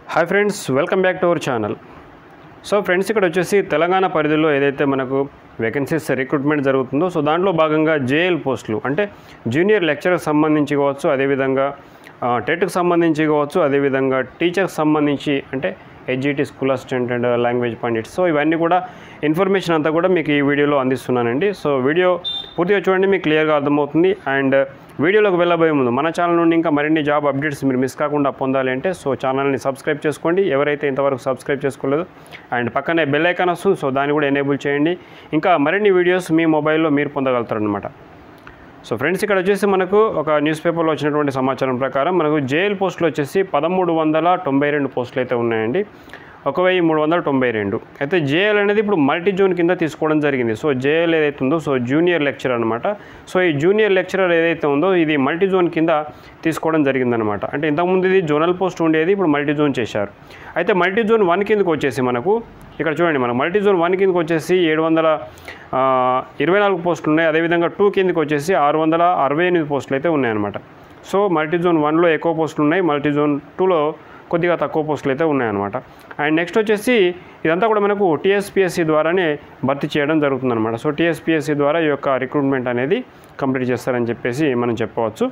Hi friends welcome back to our channel so friends ఇక్కడ వచ్చేసి తెలంగాణ పరిధిలో ఏదైతే మనకు వేకెన్సీస్ రిక్రూట్మెంట్ జరుగుతుందో సో దాంట్లో భాగంగా జేఎల్ పోస్టులు అంటే జూనియర్ లెక్చర్కి సంబంధించి కావచ్చు అదేవిధంగా ఆ, టెట్కి సంబంధించి కావచ్చు అదేవిధంగా టీచర్కి సంబంధించి అంటే HGT school assistant and language pandit so ఇవన్నీ కూడా ఇన్ఫర్మేషన్ అంతా కూడా మీకు ఈ వీడియోలో అందిస్తున్నానండి సో వీడియో పూర్తిగా చూడండి మీకు క్లియర్గా అర్థమవుతుంది అండ్ వీడియోలోకి వెళ్ళబోయే ముందు మన ఛానల్ నుండి ఇంకా మరిన్ని జాబ్ అప్డేట్స్ మీరు మిస్ కాకుండా పొందాలి అంటే సో ఛానల్ని సబ్స్క్రైబ్ చేసుకోండి ఎవరైతే ఇంతవరకు సబ్స్క్రైబ్ చేసుకోలేదు అండ్ పక్కనే బెల్ ఐకాన్ వస్తుంది సో దాన్ని కూడా ఎనేబుల్ చేయండి ఇంకా మరిన్ని వీడియోస్ మీ మొబైల్లో మీరు పొందగలుగుతారనమాట సో ఫ్రెండ్స్ ఇక్కడ వచ్చేసి మనకు ఒక న్యూస్ పేపర్లో వచ్చినటువంటి సమాచారం ప్రకారం మనకు జేఎల్ పోస్టులు వచ్చేసి పదమూడు వందల తొంభై రెండు పోస్టులు అయితే ఉన్నాయండి ఒక వెయ్యి మూడు వందల తొంభై రెండు అయితే జేఎల్ అనేది ఇప్పుడు మల్టీ జోన్ కింద తీసుకోవడం జరిగింది సో జేఎల్ ఏదైతే ఉందో సో జూనియర్ లెక్చర్ అనమాట సో ఈ జూనియర్ లెక్చరర్ ఏదైతే ఉందో ఇది మల్టీ జోన్ కింద తీసుకోవడం జరిగిందనమాట అంటే ఇంతకుముందు ఇది జోనల్ పోస్ట్ ఉండేది ఇప్పుడు మల్టీ జోన్ చేశారు అయితే మల్టీ జోన్ వన్ కిందకు వచ్చేసి మనకు ఇక్కడ చూడండి మనం మల్టీ జోన్ వన్ కిందకు వచ్చేసి ఏడు వందల ఆ, ఇరవై నాలుగు పోస్టులు ఉన్నాయి అదేవిధంగా టూ కిందకి వచ్చేసి ఆరు వందల అరవై ఎనిమిది పోస్టులు అయితే ఉన్నాయన్నమాట సో మల్టీ జోన్ వన్లో ఎక్కువ పోస్టులు ఉన్నాయి మల్టీ జోన్ టూలో కొద్దిగా తక్కువ పోస్టులు అయితే ఉన్నాయన్నమాట అండ్ నెక్స్ట్ వచ్చేసి ఇదంతా కూడా మనకు టీఎస్పిఎస్సి ద్వారానే భర్తీ చేయడం జరుగుతుందన్నమాట సో టీఎస్పిఎస్సి ద్వారా ఈ యొక్క రిక్రూట్మెంట్ అనేది కంప్లీట్ చేస్తారని చెప్పేసి మనం చెప్పవచ్చు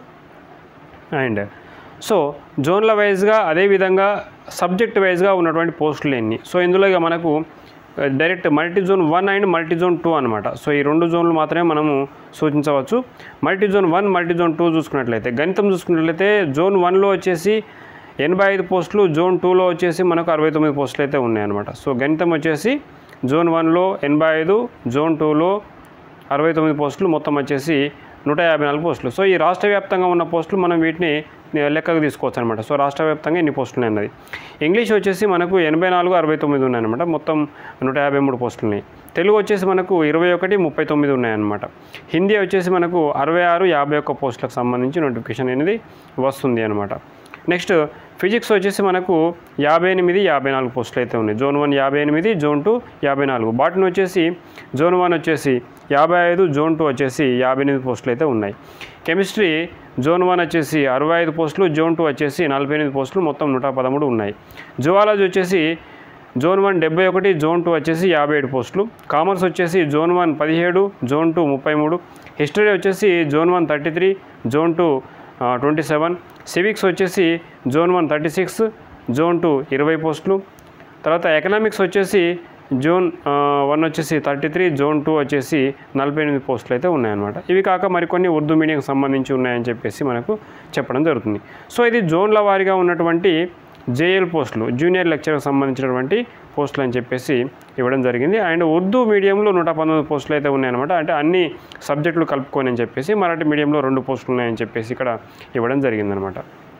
అండ్ సో జోన్ల వైజ్గా అదేవిధంగా సబ్జెక్ట్ వైజ్గా ఉన్నటువంటి పోస్టులు ఎన్ని సో ఇందులో ఇక మనకు direct multi zone one and multi zone two అనమాట సో ఈ రెండు జోన్లు మాత్రమే మనము సూచించవచ్చు multi zone one multi zone two చూసుకున్నట్లయితే గణితం చూసుకున్నట్లయితే జోన్ వన్లో వచ్చేసి ఎనభై ఐదు పోస్టులు జోన్ టూలో వచ్చేసి మనకు అరవై తొమ్మిది పోస్టులు అయితే ఉన్నాయన్నమాట సో గణితం వచ్చేసి జోన్ వన్లో ఎనభై ఐదు జోన్ టూలో అరవై తొమ్మిది పోస్టులు మొత్తం వచ్చేసి నూట యాభై నాలుగు పోస్టులు సో ఈ రాష్ట్ర వ్యాప్తంగా ఉన్న పోస్టులు మనం వీటిని ఏ, లెక్కకు తీసుకోవచ్చు అనమాట సో రాష్ట్ర వ్యాప్తంగా ఎన్ని పోస్టులు అన్నది ఇంగ్లీష్ వచ్చేసి మనకు ఎనభై నాలుగు అరవై తొమ్మిది ఉన్నాయన్నమాట మొత్తం నూట యాభై మూడు పోస్టులు ఉన్నాయి తెలుగు వచ్చేసి మనకు ఇరవై ఒకటి ముప్పై తొమ్మిది ఉన్నాయన్నమాట హిందీ వచ్చేసి మనకు అరవై ఆరు యాభై ఒక్క పోస్టులకు సంబంధించి నోటిఫికేషన్ అనేది వస్తుంది అనమాట నెక్స్ట్ ఫిజిక్స్ వచ్చేసి మనకు యాభై ఎనిమిది యాభై నాలుగు పోస్టులు అయితే ఉన్నాయి జోన్ వన్ యాభై ఎనిమిది జోన్ టూ యాభై నాలుగు బాటన్ వచ్చేసి జోన్ వన్ వచ్చేసి యాభై ఐదు జోన్ టూ వచ్చేసి యాభై ఎనిమిది పోస్టులు అయితే ఉన్నాయి కెమిస్ట్రీ జోన్ వన్ వచ్చేసి అరవై ఐదు పోస్టులు జోన్ టూ వచ్చేసి నలభై ఎనిమిది పోస్టులు మొత్తం నూట పదమూడు ఉన్నాయి జువాలజీ వచ్చేసి జోన్ వన్ డెబ్బై ఒకటి జోన్ టూ వచ్చేసి యాభై ఏడు పోస్టులు కామర్స్ వచ్చేసి జోన్ వన్ పదిహేడు జోన్ టూ ముప్పై మూడు హిస్టరీ వచ్చేసి zone one thirty three zone two twenty seven civics వచ్చేసి zone one thirty six zone two ఇరవై పోస్టులు తర్వాత ఎకనామిక్స్ వచ్చేసి జోన్ ఆ, వన్ వచ్చేసి థర్టీ త్రీ జోన్ టూ వచ్చేసి నలభై ఎనిమిది పోస్టులు అయితే ఉన్నాయన్నమాట ఇవి కాక మరికొన్ని ఉర్దూ మీడియంకి సంబంధించి ఉన్నాయని చెప్పేసి మనకు చెప్పడం జరుగుతుంది సో ఇది జోన్ల వారీగా ఉన్నటువంటి జేఎల్ పోస్టులు జూనియర్ లెక్చర్కి సంబంధించినటువంటి పోస్టులు అని చెప్పేసి ఇవ్వడం జరిగింది అండ్ ఉర్దూ మీడియంలో నూట పంతొమ్మిది పోస్టులు అయితే ఉన్నాయన్నమాట అంటే అన్ని సబ్జెక్టులు కలుపుకొని అని చెప్పేసి మరాఠీ మీడియంలో రెండు పోస్టులు ఉన్నాయని చెప్పేసి ఇక్కడ ఇవ్వడం జరిగిందనమాట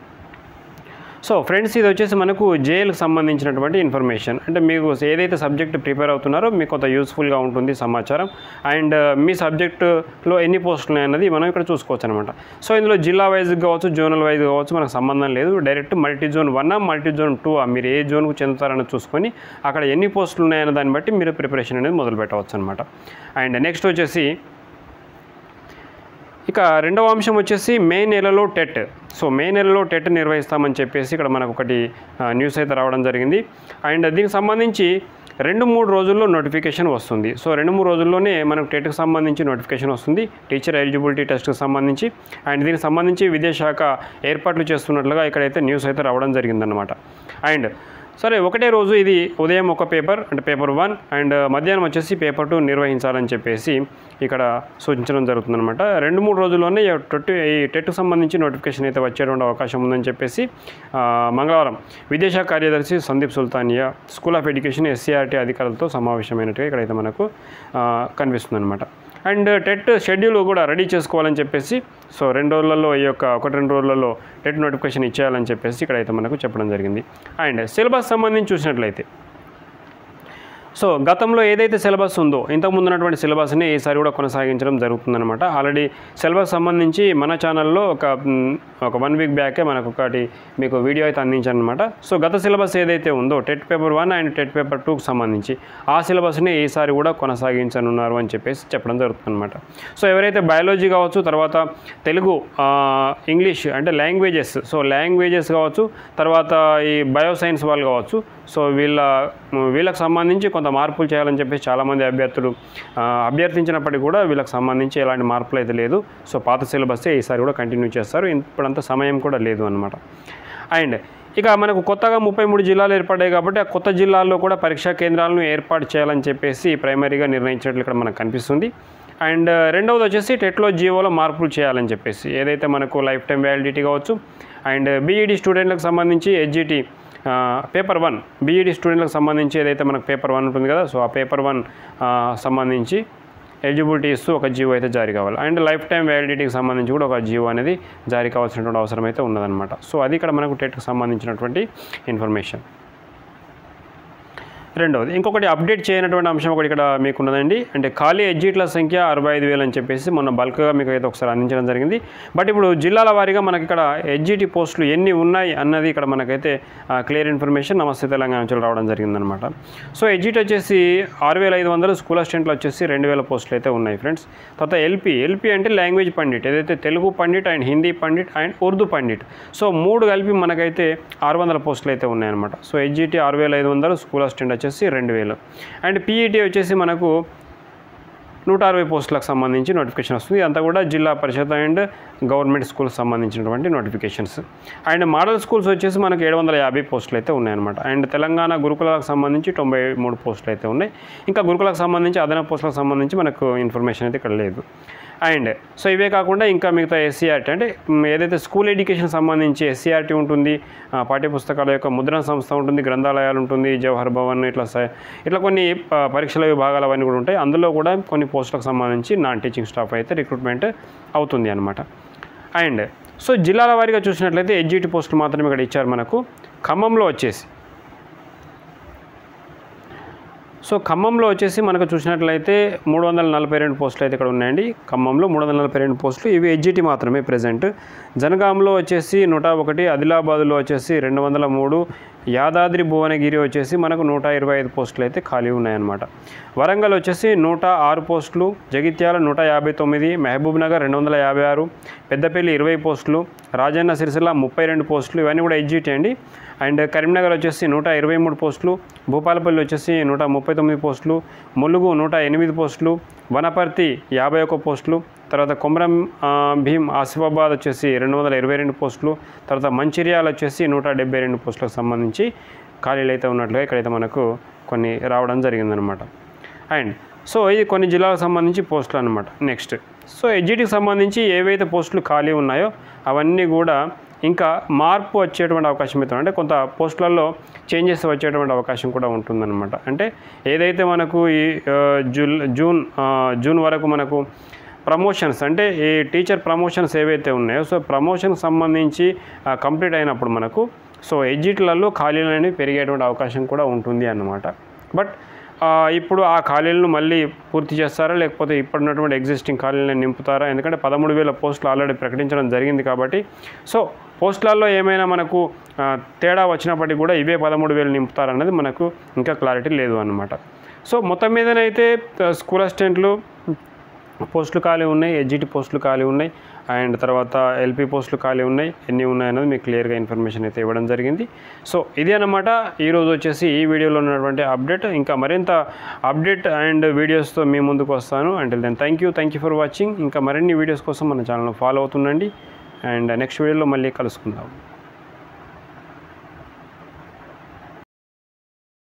సో ఫ్రెండ్స్ ఇది వచ్చేసి మనకు జేఎల్కి సంబంధించినటువంటి ఇన్ఫర్మేషన్ అంటే మీకు ఏదైతే సబ్జెక్ట్ ప్రిపేర్ అవుతున్నారో మీకు కొంత యూస్ఫుల్గా ఉంటుంది సమాచారం అండ్ మీ సబ్జెక్టులో ఎన్ని పోస్టులు ఉన్నాయన్నది మనం ఇక్కడ చూసుకోవచ్చు అనమాట సో ఇందులో జిల్లా వైజ్ కావచ్చు జోనల్ వైజ్ కావచ్చు మనకు సంబంధం లేదు direct multi zone one multi zone two మీరు ఏ జోన్కు చెందుతారని చూసుకొని అక్కడ ఎన్ని పోస్టులు ఉన్నాయన్న దాన్ని బట్టి మీరు ప్రిపరేషన్ అనేది మొదలు పెట్టవచ్చు అనమాట అండ్ నెక్స్ట్ వచ్చేసి ఇక రెండవ అంశం వచ్చేసి మే నెలలో టెట్ సో మే నెలలో టెట్ నిర్వహిస్తామని చెప్పేసి ఇక్కడ మనకు ఒకటి ఆ, న్యూస్ అయితే రావడం జరిగింది అండ్ దీనికి సంబంధించి రెండు మూడు రోజుల్లో నోటిఫికేషన్ వస్తుంది సో రెండు మూడు రోజుల్లోనే మనకు టెట్కి సంబంధించి నోటిఫికేషన్ వస్తుంది టీచర్ ఎలిజిబిలిటీ టెస్ట్కి సంబంధించి అండ్ దీనికి సంబంధించి విద్యాశాఖ ఏర్పాట్లు చేస్తున్నట్లుగా ఇక్కడైతే న్యూస్ అయితే రావడం జరిగిందనమాట అండ్ సరే ఒకటే రోజు ఇది ఉదయం ఒక పేపర్ అంటే పేపర్ వన్ అండ్ మధ్యాహ్నం వచ్చేసి పేపర్ టూ నిర్వహించాలని చెప్పేసి ఇక్కడ సూచించడం జరుగుతుందన్నమాట రెండు మూడు రోజుల్లోనే ఈ టెట్ ఈ టెట్కు సంబంధించి నోటిఫికేషన్ అయితే వచ్చేటువంటి అవకాశం ఉందని చెప్పేసి ఆ, మంగళవారం విదేశాఖ కార్యదర్శి Sandeep Sultania school of education SCRT అధికారులతో సమావేశమైనట్టుగా ఇక్కడైతే మనకు కనిపిస్తుంది అనమాట అండ్ టెట్ షెడ్యూల్ కూడా రెడీ చేసుకోవాలని చెప్పేసి సో రెండు రోజులలో ఈ యొక్క ఒకటి రెండు రోజులలో టెట్ నోటిఫికేషన్ ఇచ్చేయాలని చెప్పేసి ఇక్కడైతే మనకు చెప్పడం జరిగింది అండ్ సిలబస్ సంబంధించి చూసినట్లయితే సో గతంలో ఏదైతే సిలబస్ ఉందో ఇంతకుముందు ఉన్నటువంటి సిలబస్ని ఈసారి కూడా కొనసాగించడం జరుగుతుందన్నమాట ఆల్రెడీ సిలబస్ సంబంధించి మన ఛానల్లో ఒక మ్, ఒక వన్ వీక్ బ్యాకే మనకు ఒకటి మీకు వీడియో అయితే అందించాను అనమాట సో గత సిలబస్ ఏదైతే ఉందో TET paper one and TET paper టూకి సంబంధించి ఆ సిలబస్ని ఈసారి కూడా కొనసాగించనున్నారు అని చెప్పేసి చెప్పడం జరుగుతుందన్నమాట సో ఎవరైతే బయాలజీ కావచ్చు తర్వాత తెలుగు ఆ, ఇంగ్లీష్ అంటే లాంగ్వేజెస్ సో లాంగ్వేజెస్ కావచ్చు తర్వాత ఈ బయో సైన్స్ వాళ్ళు కావచ్చు సో వీళ్ళ వీళ్ళకి సంబంధించి కొంత మార్పులు చేయాలని చెప్పేసి చాలామంది అభ్యర్థులు ఆ, అభ్యర్థించినప్పటికీ కూడా వీళ్ళకి సంబంధించి ఎలాంటి మార్పులు అయితే లేదు సో పాత సిలబస్సే ఈసారి కూడా కంటిన్యూ చేస్తారు ఇప్పుడంత సమయం కూడా లేదు అనమాట అండ్ ఇక మనకు కొత్తగా ముప్పై మూడు జిల్లాలు ఏర్పడ్డాయి కాబట్టి ఆ కొత్త జిల్లాల్లో కూడా పరీక్షా కేంద్రాలను ఏర్పాటు చేయాలని చెప్పేసి ప్రైమరీగా నిర్ణయించినట్లు ఇక్కడ మనకు కనిపిస్తుంది అండ్ రెండవది వచ్చేసి టెట్లో జీవోలో మార్పులు చేయాలని చెప్పేసి ఏదైతే మనకు లైఫ్ టైం వ్యాలిడిటీ కావచ్చు అండ్ బీఈడి స్టూడెంట్లకు సంబంధించి హెచ్జిటి పేపర్ వన్ బీఈడి స్టూడెంట్లకు సంబంధించి ఏదైతే మనకు పేపర్ వన్ ఉంటుంది కదా సో ఆ పేపర్ వన్ సంబంధించి ఎలిజిబిలిటీ ఇస్తూ ఒక జీవో అయితే జారీ కావాలి అండ్ లైఫ్ టైం వ్యాలిడిటీకి సంబంధించి కూడా ఒక జీవో అనేది జారీ కావాల్సినటువంటి అవసరం అయితే ఉన్నదన్నమాట సో అది ఇక్కడ మనకు టెట్కి సంబంధించినటువంటి ఇన్ఫర్మేషన్ రెండవది ఇంకొకటి అప్డేట్ చేయనటువంటి అంశం ఒకటి ఇక్కడ మీకు ఉన్నదండి అంటే ఖాళీ ఎగ్జిట్ల సంఖ్య అరవై ఐదు వేలు అని చెప్పేసి మొన్న బల్క్గా మీకు అయితే ఒకసారి అందించడం జరిగింది బట్ ఇప్పుడు జిల్లాల వారీగా మనకి ఇక్కడ ఎగ్జిటి పోస్టులు ఎన్ని ఉన్నాయి అన్నది ఇక్కడ మనకైతే క్లియర్ ఇన్ఫర్మేషన్ నమస్తే తెలంగాణ నుంచి రావడం జరిగిందనమాట సో ఎగ్జిట్ వచ్చేసి ఆరు వేల ఐదు వందలు స్కూల్ అసిస్టెంట్లు వచ్చేసి రెండు వేల పోస్టులు అయితే ఉన్నాయి ఫ్రెండ్స్ తర్వాత ఎల్పి ఎల్పి అంటే లాంగ్వేజ్ పండిట్ ఏదైతే Telugu pandit and Hindi pandit and Urdu pandit so మూడు కలిపి మనకైతే ఆరు వందల పోస్టులు అయితే ఉన్నాయన్నమాట సో ఎగ్జిటి ఆరు వేల ఐదు వందలు స్కూల్ అసిస్టెంట్ వచ్చేసి రెండు వేలు అండ్ పీఈటీ వచ్చేసి మనకు నూట అరవై పోస్టులకు సంబంధించి నోటిఫికేషన్ వస్తుంది అంతా కూడా zilla parishad and government schools సంబంధించినటువంటి నోటిఫికేషన్స్ అండ్ మోడల్ స్కూల్స్ వచ్చేసి మనకు ఏడు వందల యాభై పోస్టులు అయితే ఉన్నాయన్నమాట అండ్ తెలంగాణ గురుకులకు సంబంధించి తొంభై మూడు పోస్టులు అయితే ఉన్నాయి ఇంకా గురుకులకు సంబంధించి అదనపు పోస్టులకు సంబంధించి మనకు ఇన్ఫర్మేషన్ అయితే ఇక్కడ లేదు అండ్ సో ఇవే కాకుండా ఇంకా మిగతా ఎస్సీఆర్టీ అంటే మ్, ఏదైతే స్కూల్ ఎడ్యుకేషన్ సంబంధించి ఎస్సీఆర్టీ ఉంటుంది ఆ, పాఠ్యపుస్తకాల యొక్క ముద్రణ సంస్థ ఉంటుంది గ్రంథాలయాలు ఉంటుంది జవహర్ భవన్ ఇట్లా స- ఇట్లా కొన్ని ఆ, పరీక్షల విభాగాలు అవన్నీ కూడా ఉంటాయి అందులో కూడా కొన్ని పోస్టులకు సంబంధించి నాన్ టీచింగ్ స్టాఫ్ అయితే రిక్రూట్మెంట్ అవుతుంది అనమాట అండ్ సో జిల్లాల వారీగా చూసినట్లయితే ఎడ్జిటి పోస్టులు మాత్రమే ఇక్కడ ఇచ్చారు మనకు ఖమ్మంలో వచ్చేసి సో ఖమ్మంలో వచ్చేసి మనకు చూసినట్లయితే మూడు వందల నలభై రెండు పోస్టులు అయితే ఇక్కడ ఉన్నాయండి ఖమ్మంలో మూడు వందల నలభై రెండు పోస్టులు ఇవి హెచ్జిటి మాత్రమే ప్రజెంట్ జనగాంలో వచ్చేసి నూట ఒకటి ఆదిలాబాద్లో వచ్చేసి రెండు వందల మూడు యాదాద్రి భువనగిరి వచ్చేసి మనకు నూట ఇరవై ఐదు పోస్టులు అయితే ఖాళీ ఉన్నాయన్నమాట వరంగల్ వచ్చేసి నూట ఆరు పోస్టులు జగిత్యాల నూట యాభై తొమ్మిది మహబూబ్ నగర్ రెండు వందల యాభై ఆరు పెద్దపల్లి ఇరవై పోస్టులు రాజన్న సిరిసిల్ల ముప్పై రెండు పోస్టులు ఇవన్నీ కూడా హెచ్జిటి అండి అండ్ కరీంనగర్ వచ్చేసి నూట ఇరవై మూడు పోస్టులు భూపాలపల్లి వచ్చేసి నూట ముప్పై తొమ్మిది పోస్టులు ములుగు నూట ఎనిమిది పోస్టులు వనపర్తి యాభై ఒక్క పోస్టులు తర్వాత కొమరం ఆ, భీం ఆసిఫాబాద్ వచ్చేసి రెండు వందల ఇరవై రెండు పోస్టులు తర్వాత మంచిర్యాల వచ్చేసి నూట డెబ్బై రెండు పోస్టులకు సంబంధించి ఖాళీలు అయితే ఉన్నట్లుగా ఇక్కడైతే మనకు కొన్ని రావడం జరిగిందనమాట అండ్ సో ఇది కొన్ని జిల్లాలకు సంబంధించి పోస్టులు అనమాట నెక్స్ట్ సో ఎడ్జిటికి సంబంధించి ఏవైతే పోస్టులు ఖాళీ ఉన్నాయో అవన్నీ కూడా ఇంకా మార్పు వచ్చేటువంటి అవకాశం అయితే ఉంది. అంటే కొంత పోస్టులలో చేంజెస్ వచ్చేటువంటి అవకాశం కూడా ఉంటుందన్నమాట అంటే ఏదైతే మనకు ఈ ఆ, జూన్ జూన్ ఆ, జూన్ వరకు మనకు ప్రమోషన్స్ అంటే ఈ టీచర్ ప్రమోషన్స్ ఏవైతే ఉన్నాయో సో ప్రమోషన్కి సంబంధించి కంప్లీట్ అయినప్పుడు మనకు సో ఎగ్జిట్లలో ఖాళీలు అనేవి పెరిగేటువంటి అవకాశం కూడా ఉంటుంది అన్నమాట బట్ ఆ, ఇప్పుడు ఆ ఖాళీలను మళ్ళీ పూర్తి చేస్తారా లేకపోతే ఇప్పుడున్నటువంటి ఎగ్జిస్టింగ్ ఖాళీలను నింపుతారా ఎందుకంటే పదమూడు వేల పోస్టులు ఆల్రెడీ ప్రకటించడం జరిగింది కాబట్టి సో పోస్టులలో ఏమైనా మనకు ఆ, తేడా వచ్చినప్పటికీ కూడా ఇవే పదమూడు వేలు నింపుతారన్నది మనకు ఇంకా క్లారిటీ లేదు అన్నమాట సో మొత్తం మీదనైతే ఆ, స్కూల్ అసిస్టెంట్లు పోస్టులు ఖాళీ ఉన్నాయి హెచ్జిటి పోస్టులు ఖాళీ ఉన్నాయి అండ్ తర్వాత ఎల్పి పోస్టులు ఖాళీ ఉన్నాయి ఎన్ని ఉన్నాయన్నది మీకు క్లియర్గా ఇన్ఫర్మేషన్ అయితే ఇవ్వడం జరిగింది సో ఇది అనమాట ఈరోజు వచ్చేసి ఈ వీడియోలో ఉన్నటువంటి అప్డేట్ ఇంకా మరింత అప్డేట్ అండ్ వీడియోస్తో మీ ముందుకు వస్తాను అంటే then thank you thank you for watching ఇంకా మరిన్ని వీడియోస్ కోసం మన ఛానల్ ఫాలో అవుతుండండి అండ్ నెక్స్ట్ వీడియోలో మళ్ళీ కలుసుకుందాం